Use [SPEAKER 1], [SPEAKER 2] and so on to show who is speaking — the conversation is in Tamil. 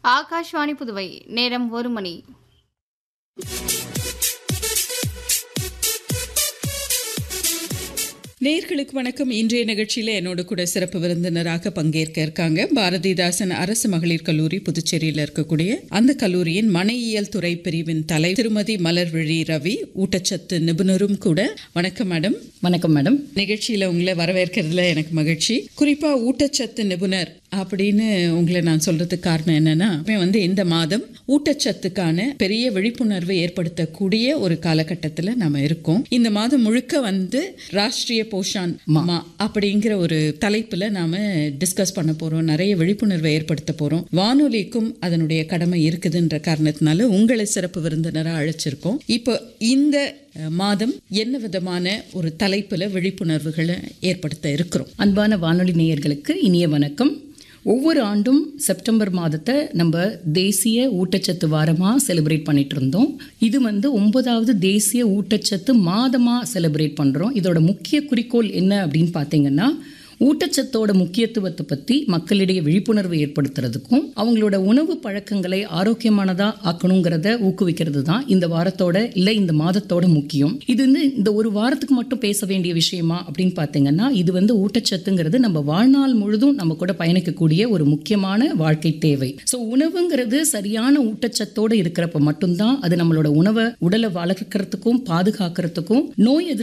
[SPEAKER 1] ஆகாஷ்வாணி புதுவை நேரம் ஒரு மணி
[SPEAKER 2] நேர்களுக்கு வணக்கம் இன்றைய நிகழ்ச்சியில் என்னோட கூட சிறப்பு விருந்தினராக பங்கேற்க இருக்காங்க பாரதிதாசன் அரசு மகளிர் கல்லூரி புதுச்சேரியில் இருக்கக்கூடிய அந்த கல்லூரியின் மனையியல் துறை பிரிவின் தலை திருமதி மலர்விழி ரவி ஊட்டச்சத்து நிபுணரும் கூட வணக்கம் மேடம்
[SPEAKER 3] வணக்கம் மேடம்
[SPEAKER 2] நிகழ்ச்சியில் உங்களை வரவேற்கிறதுல எனக்கு மகிழ்ச்சி குறிப்பா ஊட்டச்சத்து நிபுணர் அப்படின்னு உங்களை நான் சொல்றதுக்கு காரணம் என்னன்னா இப்ப வந்து இந்த மாதம் ஊட்டச்சத்துக்கான பெரிய விழிப்புணர்வு ஏற்படுத்தக்கூடிய ஒரு காலகட்டத்தில் நாம இருக்கோம் இந்த மாதம் முழுக்க வந்து ராஷ்டிரிய போஷான் மா அப்படிங்கிற ஒரு தலைப்புல நாம டிஸ்கஸ் பண்ண போறோம் நிறைய விழிப்புணர்வை ஏற்படுத்த போறோம் வானொலிக்கும் அதனுடைய கடமை இருக்குதுன்ற காரணத்தினால உங்களை சிறப்பு விருந்தினராக அழைச்சிருக்கோம் இப்போ இந்த அஹ், மாதம் என்ன விதமான ஒரு தலைப்புல விழிப்புணர்வுகளை ஏற்படுத்த இருக்கிறோம்
[SPEAKER 3] அன்பான வானொலி நேயர்களுக்கு இனிய வணக்கம் ஒவ்வொரு ஆண்டும் செப்டம்பர் மாதத்தை நம்ம தேசிய ஊட்டச்சத்து வாரமாக செலிப்ரேட் பண்ணிட்டு இருந்தோம் இது வந்து ஒன்பதாவது தேசிய ஊட்டச்சத்து மாதமாக செலிப்ரேட் பண்ணுறோம் இதோட முக்கிய குறிக்கோள் என்ன அப்படின்னு பார்த்தீங்கன்னா ஊட்டச்சத்தோட முக்கியத்துவத்தை பற்றி மக்களிடையே விழிப்புணர்வு ஏற்படுத்துறதுக்கும் அவங்களோட உணவு பழக்கங்களை ஆரோக்கியமானதா ஆக்கணுங்கிறத ஊக்குவிக்கிறது தான் இந்த வாரத்தோட இல்லை இந்த மாதத்தோட முக்கியம் இது வந்து இந்த ஒரு வாரத்துக்கு மட்டும் பேச வேண்டிய விஷயமா அப்படின்னு பார்த்தீங்கன்னா இது வந்து ஊட்டச்சத்துங்கிறது நம்ம வாழ்நாள் முழுதும் நம்ம கூட பயணிக்கக்கூடிய ஒரு முக்கியமான வாழ்க்கை தேவை ஸோ உணவுங்கிறது சரியான ஊட்டச்சத்தோடு இருக்கிறப்ப மட்டும்தான் அது நம்மளோட உணவை உடலை வளர்க்கறதுக்கும் பாதுகாக்கிறதுக்கும் நோய் எதிர்ப்பு